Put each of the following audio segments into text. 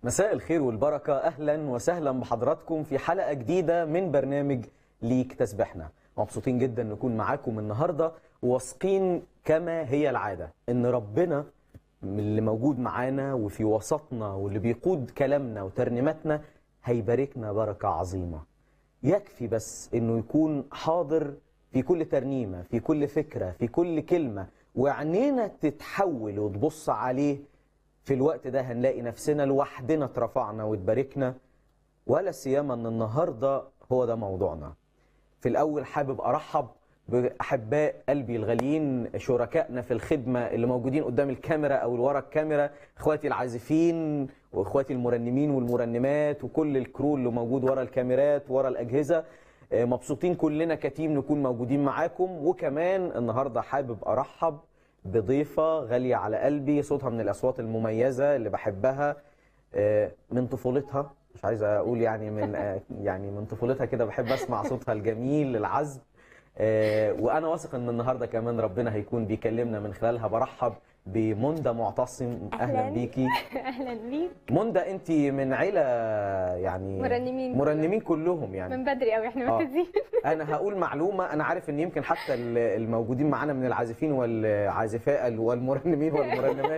مساء الخير والبركة أهلا وسهلا بحضراتكم في حلقة جديدة من برنامج ليك تسبحنا مبسوطين جدا نكون معاكم النهاردة واثقين كما هي العادة إن ربنا اللي موجود معانا وفي وسطنا واللي بيقود كلامنا وترنيماتنا هيباركنا بركة عظيمة يكفي بس إنه يكون حاضر في كل ترنيمة في كل فكرة في كل كلمة وعينينا تتحول وتبص عليه في الوقت ده هنلاقي نفسنا لوحدنا اترفعنا واتباركنا ولا سيما ان النهارده هو ده موضوعنا. في الاول حابب ارحب باحباء قلبي الغاليين شركائنا في الخدمه اللي موجودين قدام الكاميرا او ورا الكاميرا اخواتي العازفين واخواتي المرنمين والمرنمات وكل الكرو اللي موجود ورا الكاميرات ورا الاجهزه آه، مبسوطين كلنا كتيم نكون موجودين معاكم وكمان النهارده حابب ارحب بضيفة غالية على قلبي صوتها من الأصوات المميزة اللي بحبها آه، من طفولتها مش عايز أقول يعني من آه، يعني من طفولتها كده بحب أسمع صوتها الجميل العذب آه، وأنا واثق إن النهاردة كمان ربنا هيكون بيكلمنا من خلالها برحب بمنى معتصم أهلا أهلاً. بيكي اهلا بيك منى أنت من عيلة يعني مرنمين مرنمين كلهم يعني من بدري قوي احنا آه. مركزين انا هقول معلومه انا عارف ان يمكن حتى ال- الموجودين معانا من العازفين والعازفات والمرنمين والمرنمات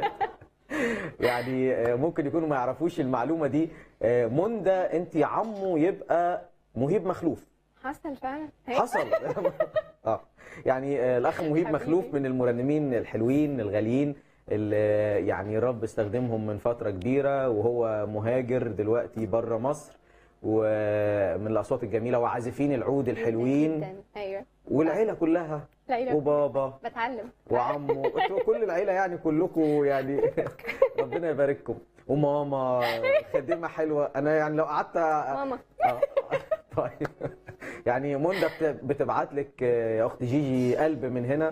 يعني آه، ممكن يكونوا ما يعرفوش المعلومه دي آه، منى انت عمه يبقى مهيب مخلوف حصل فعلا هي- حصل اه يعني آه، الاخ مهيب حبيبي. مخلوف من المرنمين الحلوين الغاليين اللي يعني الرب استخدمهم من فتره كبيره وهو مهاجر دلوقتي بره مصر ومن الاصوات الجميله وعازفين العود الحلوين جداً. ايوه والعيله كلها لا إله وبابا بتعلم وعمه انتوا كل العيله يعني كلكم يعني ربنا يبارككم وماما خدمه حلوه انا يعني لو قعدت ماما آه. طيب يعني منى بت- بتبعت لك آه، يا اخت جيجي قلب من هنا